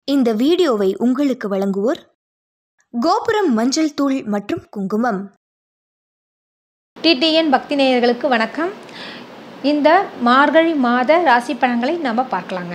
இந்த வீடியோவை உங்களுக்கு வழங்குவோர் கோபுரம் மஞ்சள் தூள் மற்றும் குங்குமம் டிடிஎன் பக்தி நேயர்களுக்கு வணக்கம் இந்த மார்கழி மாத ராசி பலன்களை நம்ம பார்க்கலாங்க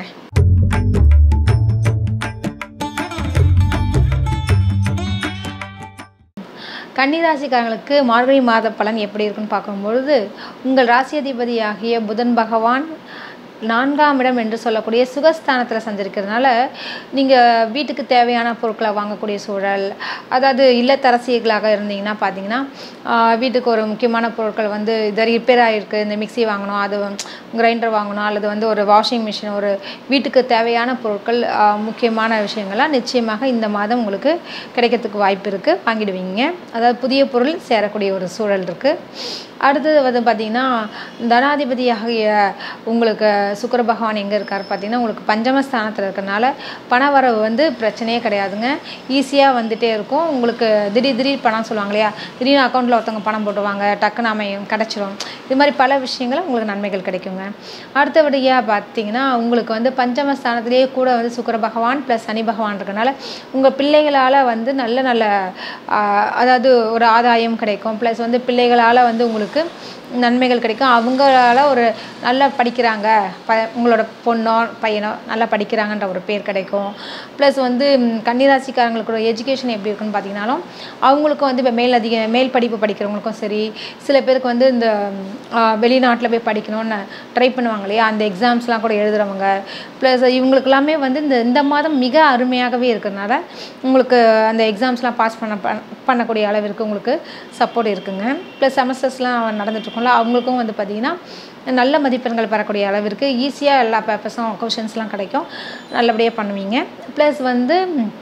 கன்னிராசிக்காரங்களுக்கு மார்கழி மாத பலன் எப்படி இருக்குன்னு பார்க்கும்பொழுது உங்கள் ராசி அதிபதியாகிய புதன் பகவான் நான்காம் இடம் என்று சொல்லக்கூடிய சுகஸ்தானத்தில் சஞ்சரிக்கிறதுனால நீங்கள் வீட்டுக்கு தேவையான பொருட்களை வாங்கக்கூடிய சூழல் அதாவது இல்லத்தரசிகளாக இருந்தீங்கன்னா பார்த்தீங்கன்னா ஆஹ், வீட்டுக்கு ஒரு முக்கியமான பொருட்கள் வந்து இது ரிப்பேர் ஆகிருக்கு இந்த மிக்ஸி வாங்கணும் அது கிரைண்டர் வாங்கணும் அல்லது வந்து ஒரு வாஷிங் மிஷின் ஒரு வீட்டுக்கு தேவையான பொருட்கள் ஆஹ், முக்கியமான விஷயங்கள்லாம் நிச்சயமாக இந்த மாதம் உங்களுக்கு கிடைக்கிறதுக்கு வாய்ப்பு இருக்குது வாங்கிடுவீங்க அதாவது புதிய பொருள் சேரக்கூடிய ஒரு சூழல் இருக்குது அடுத்தது வந்து பார்த்திங்கன்னா தனாதிபதியாகிய உங்களுக்கு சுக்கிர பகவான் எங்கே இருக்கார் பார்த்தீங்கன்னா உங்களுக்கு பஞ்சமஸ்தானத்தில் இருக்கறனால பணவரவு வந்து பிரச்சனையே கிடையாதுங்க ஈஸியாக வந்துட்டே இருக்கும் உங்களுக்கு திடீர் திடீர் பணம் சொல்லுவாங்க இல்லையா திடீர்னு அக்கௌண்ட்டில் ஒருத்தவங்க பணம் போட்டுவாங்க டக்குன்னு அமையும் கிடச்சிரும் இது மாதிரி பல விஷயங்கள் உங்களுக்கு நன்மைகள் கிடைக்குங்க அடுத்தபடியாக பார்த்தீங்கன்னா உங்களுக்கு வந்து பஞ்சமஸ்தானத்திலேயே கூட வந்து சுக்கிர பகவான் ப்ளஸ் சனி பகவான் இருக்கனால உங்கள் பிள்ளைகளால் வந்து நல்ல நல்ல ஆஹ், அதாவது ஒரு ஆதாயம் கிடைக்கும் ப்ளஸ் வந்து பிள்ளைகளால் வந்து உங்களுக்கு நன்மைகள் கிடைக்கும் அவங்களால ஒரு நல்லா படிக்கிறாங்க ப உங்களோட பொண்ணோ பையனோ நல்லா படிக்கிறாங்கன்ற ஒரு பேர் கிடைக்கும் ப்ளஸ் வந்து ம், கன்னிராசிக்காரங்களுக்கு ஒரு எஜுகேஷன் எப்படி இருக்குன்னு பார்த்தீங்கன்னாலும் அவங்களுக்கும் வந்து இப்போ மேல் அதிக மேல் படிப்பு படிக்கிறவங்களுக்கும் சரி சில பேருக்கு வந்து இந்த வெளிநாட்டில் போய் படிக்கணும்னு ட்ரை பண்ணுவாங்க இல்லையா அந்த எக்ஸாம்ஸ்லாம் கூட எழுதுகிறவங்க ப்ளஸ் இவங்களுக்கு எல்லாமே வந்து இந்த இந்த மாதம் மிக அருமையாகவே இருக்கிறதுனால உங்களுக்கு அந்த எக்ஸாம்ஸ்லாம் பாஸ் பண்ண பண்ண- பண்ணக்கூடிய அளவிற்கு உங்களுக்கு சப்போர்ட் இருக்குங்க ப்ளஸ் செமஸ்டர்ஸ்லாம் நடந்துட்டுருக்கோம்ல அவங்களுக்கும் வந்து பார்த்திங்கன்னா நல்ல மதிப்பெண்கள் பெறக்கூடிய அளவிற்கு ஈஸியாக எல்லா பேப்பர்ஸும் கொஷின்ஸ்லாம் கிடைக்கும் நல்லபடியாக பண்ணுவீங்க ப்ளஸ் வந்து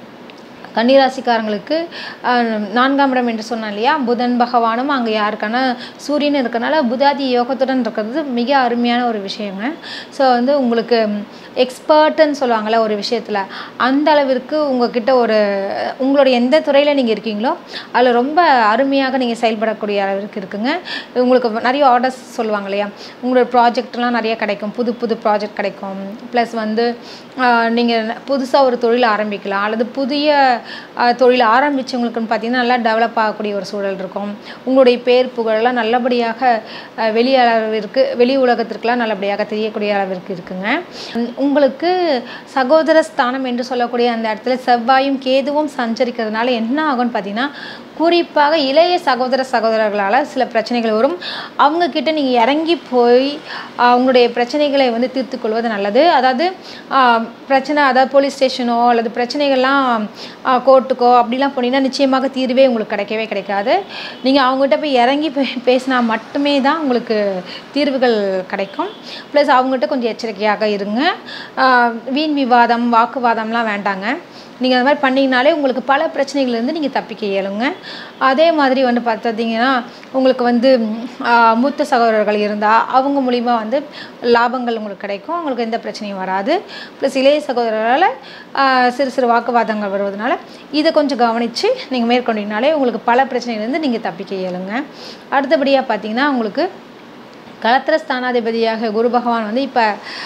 கன்னிராசிக்காரங்களுக்கு அஹ், நான்காம் இடம் என்று சொன்னேன் இல்லையா புதன் பகவானும் அங்கே யாருக்கான சூரியன் இருக்கனால புதாதி யோகத்துடன் இருக்கிறது மிக அருமையான ஒரு விஷயங்க ஸோ வந்து உங்களுக்கு எக்ஸ்பர்ட்டுன்னு சொல்லுவாங்கள்ல ஒரு விஷயத்தில் அந்த அளவிற்கு உங்ககிட்ட ஒரு உங்களுடைய எந்த துறையில் நீங்கள் இருக்கீங்களோ அதில் ரொம்ப அருமையாக நீங்கள் செயல்படக்கூடிய அளவிற்கு இருக்குங்க உங்களுக்கு நிறைய ஆர்டர்ஸ் சொல்லுவாங்க இல்லையா உங்களோட ப்ராஜெக்ட்லாம் நிறைய கிடைக்கும் புது புது ப்ராஜெக்ட் கிடைக்கும் ப்ளஸ் வந்து நீங்கள் புதுசாக ஒரு தொழில் ஆரம்பிக்கலாம் அல்லது புதிய ஆஹ், தொழில் ஆரம்பித்தவங்களுக்குன்னு பார்த்தீங்கன்னா நல்லா டெவலப் ஆகக்கூடிய ஒரு சூழல் இருக்கும் உங்களுடைய பேர் புகழெல்லாம் நல்லபடியாக ஆஹ், வெளி அளவிற்கு வெளி உலகத்திற்கெல்லாம் நல்லபடியாக தெரியக்கூடிய அளவிற்கு இருக்குங்க உம், உங்களுக்கு சகோதர ஸ்தானம் என்று சொல்லக்கூடிய அந்த இடத்துல செவ்வாயும் கேதுவும் சஞ்சரிக்கிறதுனால என்ன ஆகும்னு பார்த்தீங்கன்னா குறிப்பாக இளைய சகோதர சகோதரர்களால் சில பிரச்சனைகள் வரும் அவங்க கிட்ட நீங்கள் இறங்கி போய் ஆஹ், உங்களுடைய பிரச்சனைகளை வந்து தீர்த்து கொள்வது நல்லது அதாவது ஆஹ், பிரச்சனை அதாவது போலீஸ் ஸ்டேஷனோ அல்லது பிரச்சனைகள்லாம் ஆஹ், கோர்ட்டுக்கோ அப்படிலாம் போனீங்கன்னா நிச்சயமாக தீர்வே உங்களுக்கு கிடைக்கவே கிடைக்காது நீங்கள் அவங்ககிட்ட போய் இறங்கி போய் பேசினா மட்டுமே தான் உங்களுக்கு தீர்வுகள் கிடைக்கும் ப்ளஸ் அவங்ககிட்ட கொஞ்சம் எச்சரிக்கையாக இருங்க ஆஹ், வீண் விவாதம் வாக்குவாதம்லாம் வேண்டாங்க நீங்கள் அந்த மாதிரி பண்ணிங்கனாலே உங்களுக்கு பல பிரச்சனைகள்லேருந்து நீங்கள் தப்பிக்க இயலுங்க அதே மாதிரி வந்து பார்த்தீங்கன்னா உங்களுக்கு வந்து ம், ஆ, மூத்த சகோதரர்கள் இருந்தால் அவங்க மூலிமா வந்து லாபங்கள் உங்களுக்கு கிடைக்கும் உங்களுக்கு எந்த பிரச்சனையும் வராது ப்ளஸ் இளைய சகோதரரால் ஆ, சிறு சிறு வாக்குவாதங்கள் வருவதனால இதை கொஞ்சம் கவனித்து நீங்கள் மேற்கொண்டீங்கனாலே உங்களுக்கு பல பிரச்சனைகள்லேருந்து நீங்கள் தப்பிக்க இயலுங்க அடுத்தபடியாக பார்த்தீங்கன்னா உங்களுக்கு களத்திர ஸ்தானாதிபதியாக குரு பகவான் வந்து இப்போ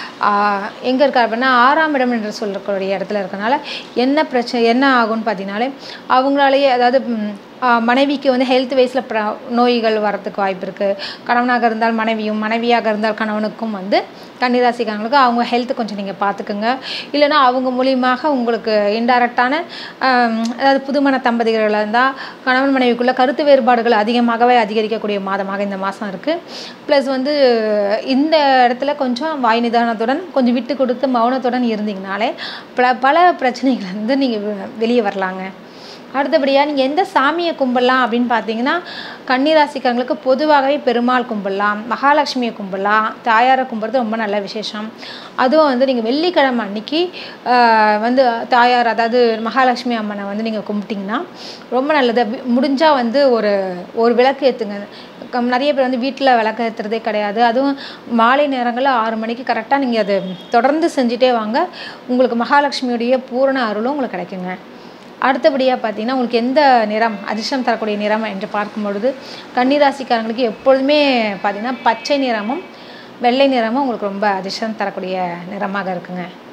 எங்கே இருக்கார் அப்படின்னா ஆறாம் இடம் என்று சொல்லக்கூடிய இடத்துல இருக்கனால என்ன பிரச்சனை என்ன ஆகும்னு பார்த்தீங்கனாலே அவங்களாலேயே அதாவது ம், ஆ, மனைவிக்கு வந்து ஹெல்த் வைஸில் ப்ர நோய்கள் வரத்துக்கு வாய்ப்பு இருக்குது கணவனாக இருந்தால் மனைவியும் மனைவியாக இருந்தால் கணவனுக்கும் வந்து கன்னிராசிக்காரங்களுக்கு அவங்க ஹெல்த் கொஞ்சம் நீங்கள் பார்த்துக்குங்க இல்லைன்னா அவங்க மூலியமாக உங்களுக்கு இன்டைரக்டான அதாவது புதுமண தம்பதிகள் இருந்தால் கணவன் மனைவிக்குள்ள கருத்து வேறுபாடுகள் அதிகமாகவே அதிகரிக்கக்கூடிய மாதமாக இந்த மாதம் இருக்குது ப்ளஸ் வந்து இந்த இடத்துல கொஞ்சம் வாய் நிதானத்துடன் கொஞ்சம் விட்டு கொடுத்து மௌனத்துடன் இருந்தீங்கனாலே பல பல பிரச்சனைகள் வந்து நீங்கள் வெளியே வரலாங்க அடுத்தபடியாக நீங்கள் எந்த சாமியை கும்பிடலாம் அப்படின்னு பார்த்தீங்கன்னா கன்னிராசிக்காரங்களுக்கு பொதுவாகவே பெருமாள் கும்பிடலாம் மகாலட்சுமியை கும்பிடலாம் தாயாரை கும்பிட்றது ரொம்ப நல்ல விசேஷம் அதுவும் வந்து நீங்கள் வெள்ளிக்கிழமை அன்னைக்கு ஆஹ், வந்து தாயார் அதாவது மகாலட்சுமி அம்மனை வந்து நீங்கள் கும்பிட்டிங்கன்னா ரொம்ப நல்லது முடிஞ்சால் வந்து ஒரு ஒரு விளக்கு ஏற்றுங்க கம்- நிறைய பேர் வந்து வீட்டில் விளக்கு ஏற்றுறதே கிடையாது அதுவும் மாலை நேரங்களில் ஆறு மணிக்கு கரெக்டாக நீங்கள் அது தொடர்ந்து செஞ்சுட்டே வாங்க உங்களுக்கு மகாலட்சுமியுடைய பூரண அருளும் உங்களுக்கு கிடைக்குங்க அடுத்தபடியாக பார்த்தீங்கன்னா உங்களுக்கு எந்த நிறம் அதிர்ஷ்டம் தரக்கூடிய நிறம் என்று பார்க்கும் பொழுது கன்னிராசிக்காரங்களுக்கு எப்பொழுதுமே பார்த்தீங்கன்னா பச்சை நிறமும் வெள்ளை நிறமும் உங்களுக்கு ரொம்ப அதிர்ஷ்டம் தரக்கூடிய நிறமாக இருக்குங்க